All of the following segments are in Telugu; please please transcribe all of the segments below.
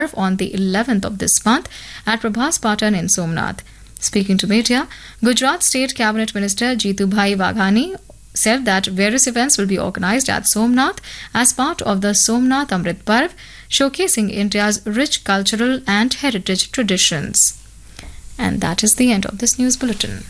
on the 11th of this month at Prabhas Patan in Somnath. Speaking to media, Gujarat State Cabinet Minister Jitubhai Waghani said that various events will be organized at Somnath as part of the Somnath Amrit Parv, showcasing India's rich cultural and heritage traditions. And that is the end of this news bulletin.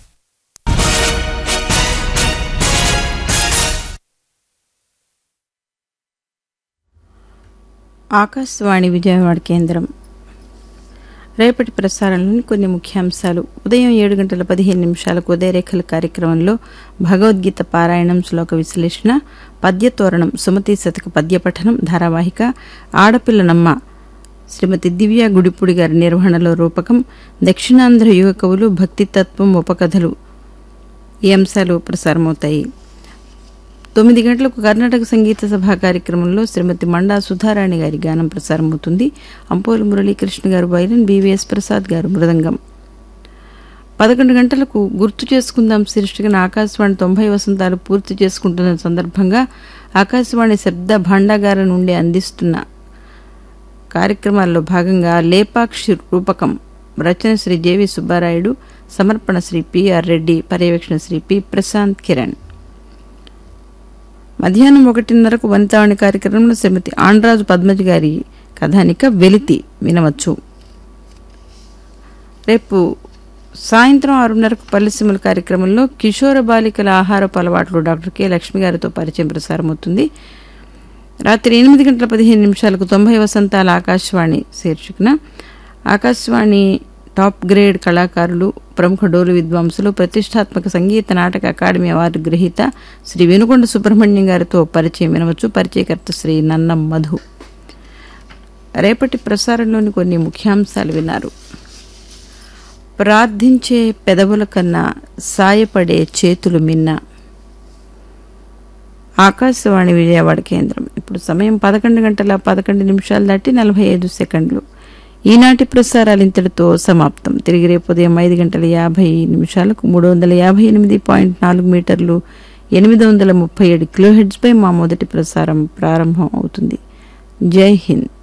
Akashvani Vijayawada కేంద్రం రేపటి ప్రసారంలోని కొన్ని ముఖ్యాంశాలు ఉదయం ఏడు గంటల పదిహేను నిమిషాలకు ఉదయరేఖల కార్యక్రమంలో భగవద్గీత పారాయణం శ్లోక విశ్లేషణ పద్యతోరణం సుమతి శతక పద్య పఠనం ధారావాహిక ఆడపిల్లనమ్మ శ్రీమతి దివ్య గుడిపూడి గారి నిర్వహణలో రూపకం దక్షిణాంధ్ర యువ కవులు భక్తితత్వం ఉపకథలు ఈ అంశాలు ప్రసారమవుతాయి తొమ్మిది గంటలకు కర్ణాటక సంగీత సభ కార్యక్రమంలో శ్రీమతి మండా సుధారాణి గారి గానం ప్రసారమవుతుంది అంపోలు మురళీకృష్ణ గారు వైరన్ బీవీఎస్ ప్రసాద్ గారు మృదంగం పదకొండు గంటలకు గుర్తు చేసుకుందాం శీర్షికన ఆకాశవాణి తొంభై వసంతాలు పూర్తి చేసుకుంటున్న సందర్భంగా ఆకాశవాణి శబ్ద భాండాగారం నుండి అందిస్తున్న కార్యక్రమాల్లో భాగంగా లేపాక్షి రూపకం రచన శ్రీ జేవి సుబ్బారాయుడు సమర్పణ శ్రీ పిఆర్ రెడ్డి పర్యవేక్షణ శ్రీ పి ప్రశాంత్ కిరణ్ మధ్యాహ్నం ఒకటిన్నరకు వనితావాణి కార్యక్రమంలో శ్రీమతి ఆండ్రాజు పద్మజ గారి కథానిక వెలితి వినవచ్చు రేపు సాయంత్రం ఆరున్నరకు పల్లెసీమల కార్యక్రమంలో కిషోర బాలికల ఆహారపు అలవాట్లు డాక్టర్ కె లక్ష్మి గారితో పరిచయం ప్రసారమవుతుంది రాత్రి ఎనిమిది గంటల పదిహేను నిమిషాలకు తొంభై వసంతాల ఆకాశవాణి శీర్షికన ఆకాశవాణి టాప్ గ్రేడ్ కళాకారులు ప్రముఖ డోలు విద్వాంసులు ప్రతిష్టాత్మక సంగీత నాటక అకాడమీ అవార్డు గ్రహీత శ్రీ వెనుకొండ సుబ్రహ్మణ్యం గారితో పరిచయం వినవచ్చు పరిచయకర్త శ్రీ నన్నం మధు రేపటి ప్రసారంలోని కొన్ని ముఖ్యాంశాలు విన్నారు ప్రార్థించే పెదవుల కన్నా సాయపడే చేతులు మిన్న ఆకాశవాణి విజయవాడ కేంద్రం ఇప్పుడు సమయం పదకొండు గంటల పదకొండు నిమిషాలు దాటి నలభై ఐదు సెకండ్లు ఈనాటి ప్రసారాలు ఇంతటితో సమాప్తం తిరిగి రేపు ఉదయం ఐదు గంటల యాభై నిమిషాలకు మూడు వందల యాభై ఎనిమిది పాయింట్ నాలుగు మీటర్లు ఎనిమిది వందల ముప్పై ఏడు కిలోహెడ్స్పై మా మొదటి ప్రసారం ప్రారంభం అవుతుంది జై హింద్